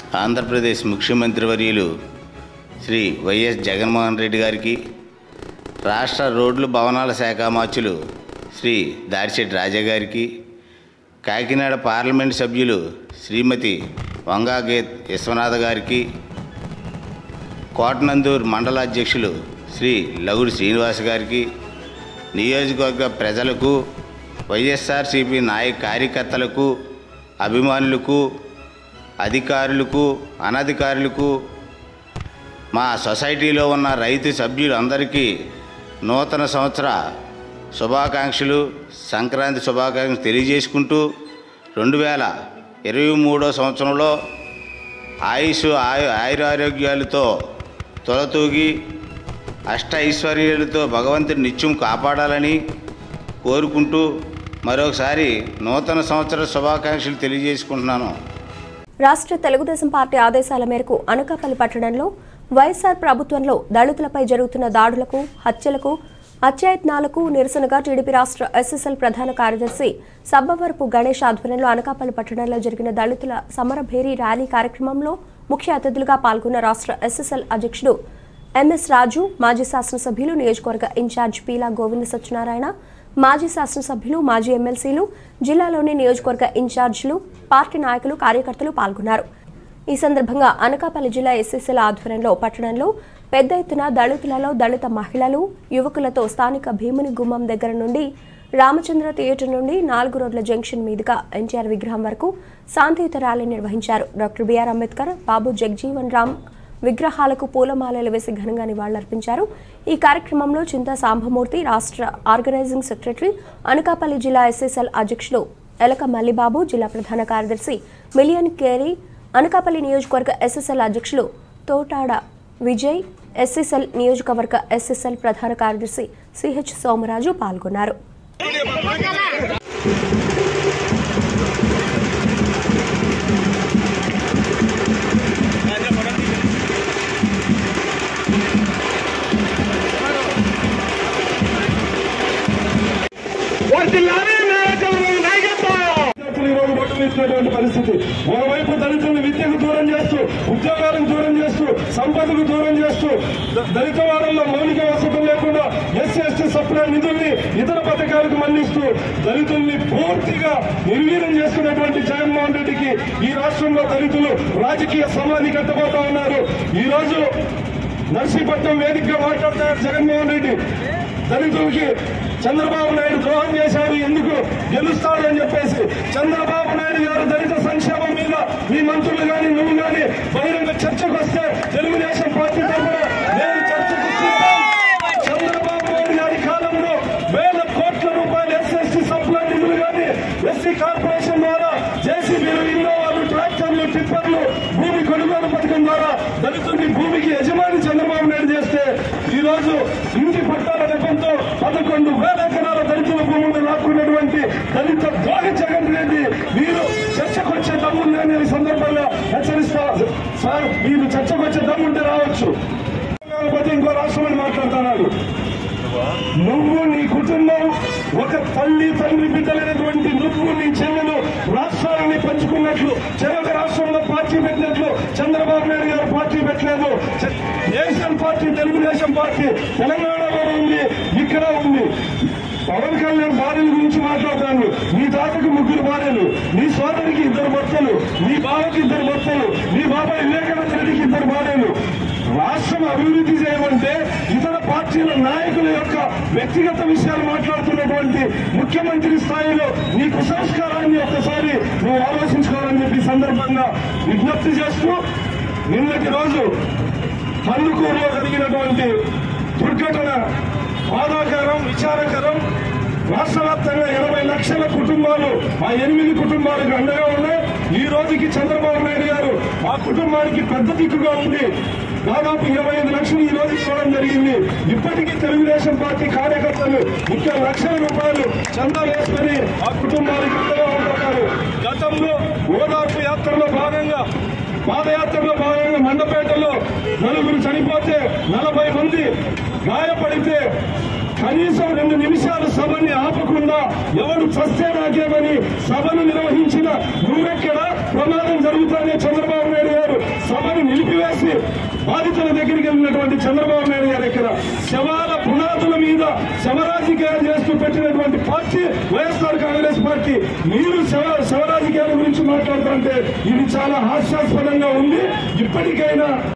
ఆంధ్రప్రదేశ్ ముఖ్యమంత్రి వర్యులు శ్రీ వైఎస్ జగన్మోహన్ రెడ్డి గారికి రాష్ట్ర రోడ్లు భవనాల శాఖ మార్చులు శ్రీ దాడిశెట్టి రాజా గారికి కాకినాడ పార్లమెంట్ సభ్యులు శ్రీమతి వంగాగేత్ విశ్వనాథ గారికి కోటనందూర్ మండల అధ్యక్షులు శ్రీ లగుడు శ్రీనివాస్ గారికి నియోజకవర్గ ప్రజలకు వైఎస్ఆర్సీపీ నాయక కార్యకర్తలకు అభిమానులకు అధికారులకు అనధికారులకు మా సొసైటీలో ఉన్న రైతు సభ్యులందరికీ నూతన సంవత్సర శుభాకాంక్షలు సంక్రాంతి శుభాకాంక్షలు తెలియజేసుకుంటూ రెండు వేల ఇరవై మూడో సంవత్సరంలో ఆయుష్ ఆయు ఆయురారోగ్యాలతో తొలతూగి అష్ట ఐశ్వర్యాలతో భగవంతుడి నిత్యం కాపాడాలని కోరుకుంటూ మరొకసారి నూతన సంవత్సర శుభాకాంక్షలు తెలియజేసుకుంటున్నాను రాష్ట్ర తెలుగుదేశం పార్టీ ఆదేశాల మేరకు అనకాపల్లి పట్టణంలో వైఎస్ఆర్ ప్రభుత్వంలో దళితులపై జరుగుతున్న దాడులకు హత్యలకు అత్యయత్నాలకు నిరసనగా టీడీపీ రాష్ట్ర ఎస్ఎస్ఎల్ ప్రధాన కార్యదర్శి సబ్బవరపు గణేష్ ఆధ్వర్యంలో అనకాపల్లి పట్టణంలో జరిగిన దళితుల సమరభేరీ ర్యాలీ కార్యక్రమంలో ముఖ్య అతిథులుగా పాల్గొన్న రాష్ట్ర ఎస్ఎస్ఎల్ అధ్యక్షుడు ఎంఎస్ రాజు మాజీ శాసనసభ్యులు నియోజకవర్గ ఇన్ఛార్జ్ పీలా గోవింద సత్యనారాయణ మాజీ శాసనసభ్యులు మాజీ ఎమ్మెల్సీలు జిల్లాలోని నియోజకవర్గ ఇన్ఛార్జీలు పార్టీ నాయకులు కార్యకర్తలు పాల్గొన్నారు ఈ సందర్భంగా అనకాపల్లి జిల్లా ఎస్ఎస్ఎల్ ఆధ్వర్యంలో పట్టణంలో పెద్ద ఎత్తున దళితులలో దళిత మహిళలు యువకులతో స్థానిక భీముని గుమ్మం దగ్గర నుండి రామచంద్ర థియేటర్ నుండి నాలుగు రోడ్ల జంక్షన్ మీదుగా ఎన్టీఆర్ విగ్రహం వరకు శాంతియుత ర్యాలీ నిర్వహించారు డాక్టర్ బిఆర్ అంబేద్కర్ బాబు జగ్జీవన్ రామ్ విగ్రహాలకు పూలమాలలు వేసి ఘనంగా నివాళులర్పించారు ఈ కార్యక్రమంలో చింతా సాంబమూర్తి రాష్ట్ర ఆర్గనైజింగ్ సెక్రటరీ అనకాపల్లి జిల్లా ఎస్ఎస్ఎల్ అధ్యక్షులు ఎలక మల్లిబాబు జిల్లా ప్రధాన కార్యదర్శి మిలియన్ కేరీ అనకాపల్లి నియోజకవర్గ ఎస్ఎస్ఎల్ అధ్యక్షులు తోటాడ విజయ్ ఎస్ఎస్ఎల్ నియోజకవర్గ ఎస్ఎస్ఎల్ ప్రధాన కార్యదర్శి సిహెచ్ సోమరాజు పాల్గొన్నారు విద్యార్థులు ఈ రోజు రోడ్డు ఇస్తున్నటువంటి పరిస్థితి ఓవైపు దళితులను విద్యకు దూరం చేస్తూ ఉద్యోగాలకు దూరం చేస్తూ సంపదకు దూరం చేస్తూ ద- దళిత వారంలో మౌలిక వసతులు లేకుండా ఎస్సీ ఎస్టీ సప్లై నిధుల్ని ఇతర పథకాలకు మళ్లిస్తూ దళితుల్ని పూర్తిగా నిర్వీర్యం చేసుకున్నటువంటి జగన్మోహన్ రెడ్డికి ఈ రాష్ట్రంలో దళితులు రాజకీయ సమాధి కట్టబోతా ఉన్నారు ఈ రోజు నర్సీపట్నం వేదికగా మాట్లాడుతున్నారు జగన్మోహన్ రెడ్డి దళితులకి చంద్రబాబు నాయుడు ద్రోహం చేశాడు ఎందుకు గెలుస్తాడు అని చెప్పేసి చంద్రబాబు నాయుడు గారు దళిత సంక్షేమం మీద మీ మంత్రులు గాని నువ్వు గాని బహిరంగ చర్చకు వస్తే తెలుగుదేశం పార్టీ తరఫున నేను చర్చకు సిద్ధం. చంద్రబాబు నాయుడు గారి కాలంలో వేల కోట్ల రూపాయలు ఎస్ఎస్టీ సప్లై నిధులు గాని ఎస్సీ కార్పొరేషన్ ద్వారా జేసీబీలు ఇన్నోవాలు ట్రాక్టర్లు టిప్పర్లు భూమి కొనుగోలు పథకం ద్వారా దళితుడిని భూమికి యజమాని చంద్రబాబు నాయుడు చేస్తే ఈ రోజు ఇంటి పట్టాల నెపంతో పదకొండు వేల ఎకరాల దళితుల భూములను లాక్కున్నటువంటి దళిత ద్రోహి జగన్ రెడ్డి మీరు చర్చకు వచ్చే దమ్ముందని ఈ సందర్భంగా హెచ్చరిస్తా సార్ మీరు చర్చకు వచ్చే దమ్ముంటే రావచ్చు పోతే ఇంకో రాష్ట్రమని మాట్లాడుతున్నాడు నువ్వు నీ కుటుంబం ఒక తల్లి తండ్రి బిడ్డలైనటువంటి నువ్వు నీ చెల్లెలు రాష్ట్రాలని పంచుకున్నట్లు చెరొక రాష్ట్రంలో పార్టీ పెట్టినట్లు చంద్రబాబు నాయుడు గారు పార్టీ పెట్టలేదు చ- నేషనల్ పార్టీ తెలుగుదేశం పార్టీ తెలంగాణలో ఉంది ఇక్కడ ఉంది పవన్ కళ్యాణ్ భార్యల గురించి మాట్లాడతాను నీ తాతకు ముగ్గురు భార్యలు నీ సోదరికి ఇద్దరు భర్తలు నీ బావకి ఇద్దరు భర్తలు నీ బాబాయ్ వివేకానంద రెడ్డికి ఇద్దరు భార్యలు రాష్ట్రం అభివృద్ధి చేయమంటే ఇతర పార్టీల నాయకుల యొక్క వ్యక్తిగత విషయాలు మాట్లాడుతున్నటువంటి ముఖ్యమంత్రి స్థాయిలో నీ కుసంస్కారాన్ని ఒక్కసారి నువ్వు ఆలోచించుకోవాలని చెప్పి ఈ సందర్భంగా విజ్ఞప్తి చేస్తూ నిన్నటి రోజు కందుకూరులో జరిగినటువంటి దుర్ఘటన బాధాకరం విచారకరం రాష్ట్ర వ్యాప్తంగా ఇరవై లక్షల కుటుంబాలు ఆ ఎనిమిది కుటుంబాలకు అండగా ఉన్నాయి ఈ రోజుకి చంద్రబాబు నాయుడు గారు ఆ కుటుంబానికి పెద్ద దిక్కుగా ఉంది దాదాపు ఇరవై ఐదు లక్షలు ఈ రోజు ఇవ్వడం జరిగింది ఇప్పటికీ తెలుగుదేశం పార్టీ కార్యకర్తలు ముప్పై లక్షల రూపాయలు చందా వేసుకొని ఆ కుటుంబానికి అండగా ఉంటున్నారు గతంలో ఓదార్పు యాత్రలో భాగంగా పాదయాత్రలో భాగంగా మండపేటలో నలుగురు చనిపోతే నలభై మంది గాయపడితే కనీసం రెండు నిమిషాలు సభని ఆపకుండా ఎవరు చస్తే నాకేమని సభను నిర్వహించిన నువ్వెక్కడ ప్రమాదం జరుగుతానే చంద్రబాబు నాయుడు గారు బాధితుల దగ్గరికి వెళ్ళినటువంటి చంద్రబాబు నాయుడు గారి దగ్గర శవాల పునాదుల మీద శవరాజకీయాలు చేస్తూ పెట్టినటువంటి పార్టీ వైఎస్ఆర్ కాంగ్రెస్ పార్టీ మీరు శవ శవరాజకీయాల గురించి మాట్లాడుతుంటే ఇది చాలా హాస్యాస్పదంగా ఉంది ఇప్పటికైనా